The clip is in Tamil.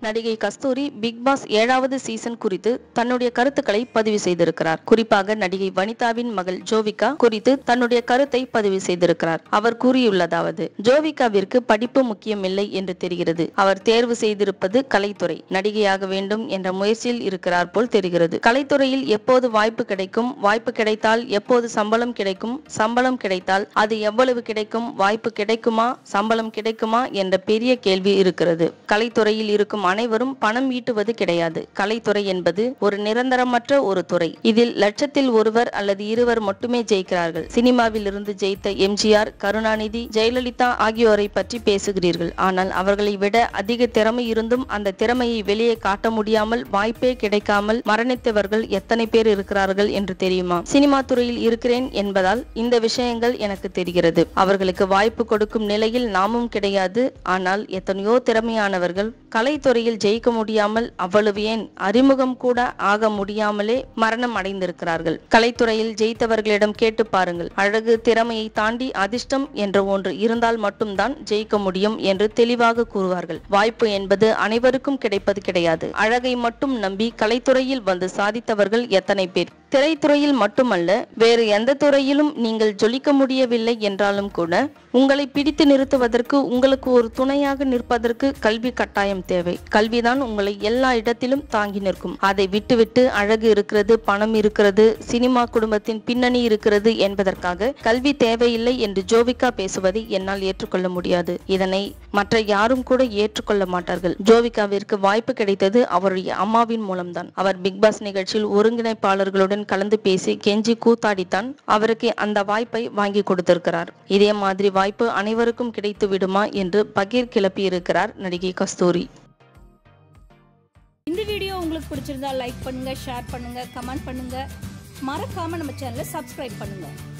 நடிகை கஸ்தூரி பிக் பாஸ் ஏழாவது சீசன் குறித்து தன்னுடைய கருத்துக்களை பதிவு செய்திருக்கிறார் குறிப்பாக நடிகை வனிதாவின் மகள் ஜோவிகா குறித்து தன்னுடைய கருத்தை பதிவு செய்திருக்கிறார் அவர் கூறியுள்ளதாவது ஜோவிகாவிற்கு படிப்பு முக்கியமில்லை என்று தெரிகிறது அவர் தேர்வு செய்திருப்பது கலைத்துறை நடிகையாக வேண்டும் என்ற முயற்சியில் இருக்கிறார் போல் தெரிகிறது கலைத்துறையில் எப்போது வாய்ப்பு கிடைக்கும் வாய்ப்பு கிடைத்தால் எப்போது சம்பளம் கிடைக்கும் சம்பளம் கிடைத்தால் அது எவ்வளவு கிடைக்கும் வாய்ப்பு கிடைக்குமா சம்பளம் கிடைக்குமா என்ற பெரிய கேள்வி இருக்கிறது கலைத்துறையில் இருக்கும் அனைவரும் பணம் ஈட்டுவது கிடையாது கலைத்துறை என்பது ஒரு நிரந்தரமற்ற ஒரு துறை இதில் லட்சத்தில் ஒருவர் அல்லது இருவர் மட்டுமே ஜெயிக்கிறார்கள் சினிமாவில் இருந்து ஜெயித்த எம்ஜிஆர் கருணாநிதி ஜெயலலிதா ஆகியோரை பற்றி பேசுகிறீர்கள் ஆனால் அவர்களை விட அதிக திறமை இருந்தும் அந்த திறமையை வெளியே காட்ட முடியாமல் வாய்ப்பே கிடைக்காமல் மரணித்தவர்கள் எத்தனை பேர் இருக்கிறார்கள் என்று தெரியுமா சினிமா துறையில் இருக்கிறேன் என்பதால் இந்த விஷயங்கள் எனக்கு தெரிகிறது அவர்களுக்கு வாய்ப்பு கொடுக்கும் நிலையில் நாமும் கிடையாது ஆனால் எத்தனையோ திறமையானவர்கள் கலைத்துறையில் ஜெயிக்க முடியாமல் அவ்வளவு ஏன் அறிமுகம் கூட ஆக முடியாமலே மரணம் அடைந்திருக்கிறார்கள் கலைத்துறையில் ஜெயித்தவர்களிடம் கேட்டு பாருங்கள் அழகு திறமையை தாண்டி அதிர்ஷ்டம் என்ற ஒன்று இருந்தால் மட்டும்தான் ஜெயிக்க முடியும் என்று தெளிவாக கூறுவார்கள் வாய்ப்பு என்பது அனைவருக்கும் கிடைப்பது கிடையாது அழகை மட்டும் நம்பி கலைத்துறையில் வந்து சாதித்தவர்கள் எத்தனை பேர் திரைத்துறையில் மட்டுமல்ல வேறு எந்த துறையிலும் நீங்கள் ஜொலிக்க முடியவில்லை என்றாலும் கூட உங்களை பிடித்து நிறுத்துவதற்கு உங்களுக்கு ஒரு துணையாக நிற்பதற்கு கல்வி கட்டாயம் தேவை கல்விதான் உங்களை எல்லா இடத்திலும் தாங்கி நிற்கும் அதை விட்டுவிட்டு அழகு இருக்கிறது பணம் இருக்கிறது சினிமா குடும்பத்தின் பின்னணி இருக்கிறது என்பதற்காக கல்வி தேவையில்லை என்று ஜோவிகா பேசுவதை என்னால் ஏற்றுக்கொள்ள முடியாது இதனை மற்ற யாரும் கூட ஏற்றுக்கொள்ள மாட்டார்கள் ஜோவிகாவிற்கு வாய்ப்பு கிடைத்தது அவருடைய அம்மாவின் மூலம்தான் அவர் பிக் பாஸ் நிகழ்ச்சியில் ஒருங்கிணைப்பாளர்களுடன் கலந்து பேசி கெஞ்சி கூத்தாடித்தான் அவருக்கு அந்த வாய்ப்பை வாங்கி கொடுத்திருக்கிறார் இதே மாதிரி வாய்ப்பு அனைவருக்கும் கிடைத்து விடுமா என்று பகீர் கிளப்பி இருக்கிறார் நடிகை கஸ்தூரி இந்த வீடியோ உங்களுக்கு பிடிச்சிருந்தா லைக் பண்ணுங்க ஷேர் பண்ணுங்க கமெண்ட் பண்ணுங்க மறக்காம நம்ம சேனலை சப்ஸ்கிரைப் பண்ணுங்க